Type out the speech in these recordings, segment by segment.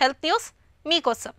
health news మీకోసం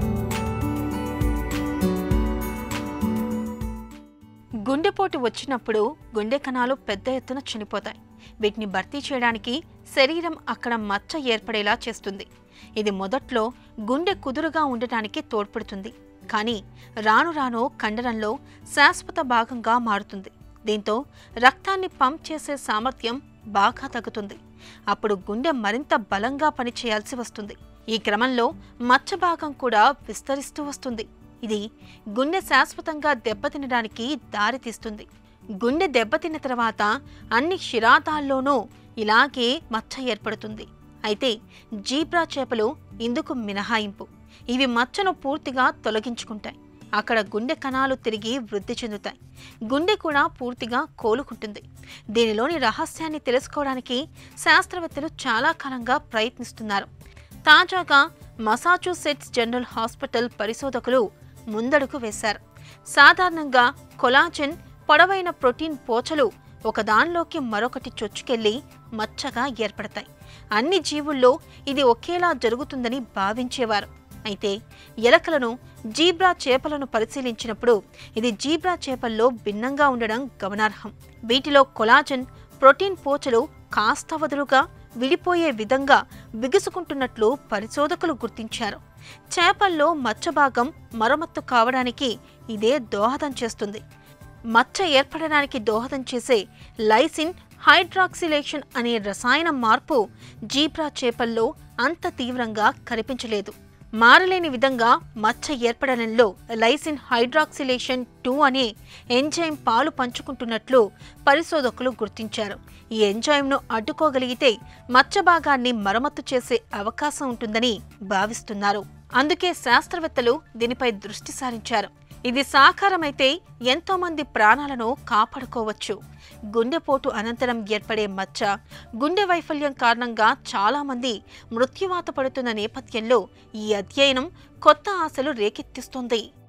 గుండెపోటు వచ్చినప్పుడు గుండె కణాలు పెద్ద ఎత్తున చనిపోతాయి వీటిని భర్తీ చేయడానికి శరీరం అక్కడ మచ్చ ఏర్పడేలా చేస్తుంది ఇది మొదట్లో గుండె కుదురుగా ఉండటానికి తోడ్పడుతుంది కానీ రాను రాను కండరంలో శాశ్వత భాగంగా మారుతుంది దీంతో రక్తాన్ని పంప్ చేసే సామర్థ్యం బాగా తగ్గుతుంది అప్పుడు గుండె మరింత బలంగా పనిచేయాల్సి వస్తుంది ఈ క్రమంలో మచ్చ భాగం కూడా విస్తరిస్తూ వస్తుంది ఇది గుండె శాశ్వతంగా దెబ్బతినడానికి దారితీస్తుంది గుండె దెబ్బతిన్న తర్వాత అన్ని శిరాతాల్లోనూ ఇలాగే మచ్చ ఏర్పడుతుంది అయితే జీబ్రా చేపలు ఇందుకు మినహాయింపు ఇవి మచ్చను పూర్తిగా తొలగించుకుంటాయి అక్కడ గుండె కణాలు తిరిగి వృద్ధి చెందుతాయి గుండె కూడా పూర్తిగా కోలుకుంటుంది దీనిలోని రహస్యాన్ని తెలుసుకోవడానికి శాస్త్రవేత్తలు చాలా కాలంగా ప్రయత్నిస్తున్నారు తాజాగా మసాచుసెట్స్ జనరల్ హాస్పిటల్ పరిశోధకులు ముందడుగు వేశారు సాధారణంగా కొలాజెన్ పొడవైన ప్రోటీన్ పోచలు ఒకదానిలోకి మరొకటి చొచ్చుకెళ్లి మచ్చగా ఏర్పడతాయి అన్ని జీవుల్లో ఇది ఒకేలా జరుగుతుందని భావించేవారు అయితే ఎలకలను జీబ్రా చేపలను పరిశీలించినప్పుడు ఇది జీబ్రా చేపల్లో భిన్నంగా ఉండడం గమనార్హం వీటిలో కొలాజన్ ప్రోటీన్ పోచలు కాస్త వదులుగా విడిపోయే విధంగా బిగుసుకుంటున్నట్లు పరిశోధకులు గుర్తించారు చేపల్లో మచ్చ భాగం మరమ్మత్తు కావడానికి ఇదే దోహదం చేస్తుంది మచ్చ ఏర్పడడానికి దోహదం చేసే లైసిన్ హైడ్రాక్సిలేషన్ అనే రసాయన మార్పు జీబ్రా చేపల్లో అంత తీవ్రంగా కనిపించలేదు మారలేని విధంగా మచ్చ ఏర్పడడంలో లైసిన్ హైడ్రాక్సిలేషన్ టూ అనే ఎంజైమ్ పాలు పంచుకుంటున్నట్లు పరిశోధకులు గుర్తించారు ఈ ఎంజైమ్ను అడ్డుకోగలిగితే మచ్చ భాగాన్ని మరమ్మతు చేసే అవకాశం ఉంటుందని భావిస్తున్నారు అందుకే శాస్త్రవేత్తలు దీనిపై దృష్టి సారించారు ఇది సాకారమైతే ఎంతో మంది ప్రాణాలను కాపాడుకోవచ్చు గుండెపోటు అనంతరం ఏర్పడే మచ్చ గుండె వైఫల్యం కారణంగా చాలా మంది మృత్యువాత పడుతున్న నేపథ్యంలో ఈ అధ్యయనం కొత్త ఆశలు రేకెత్తిస్తోంది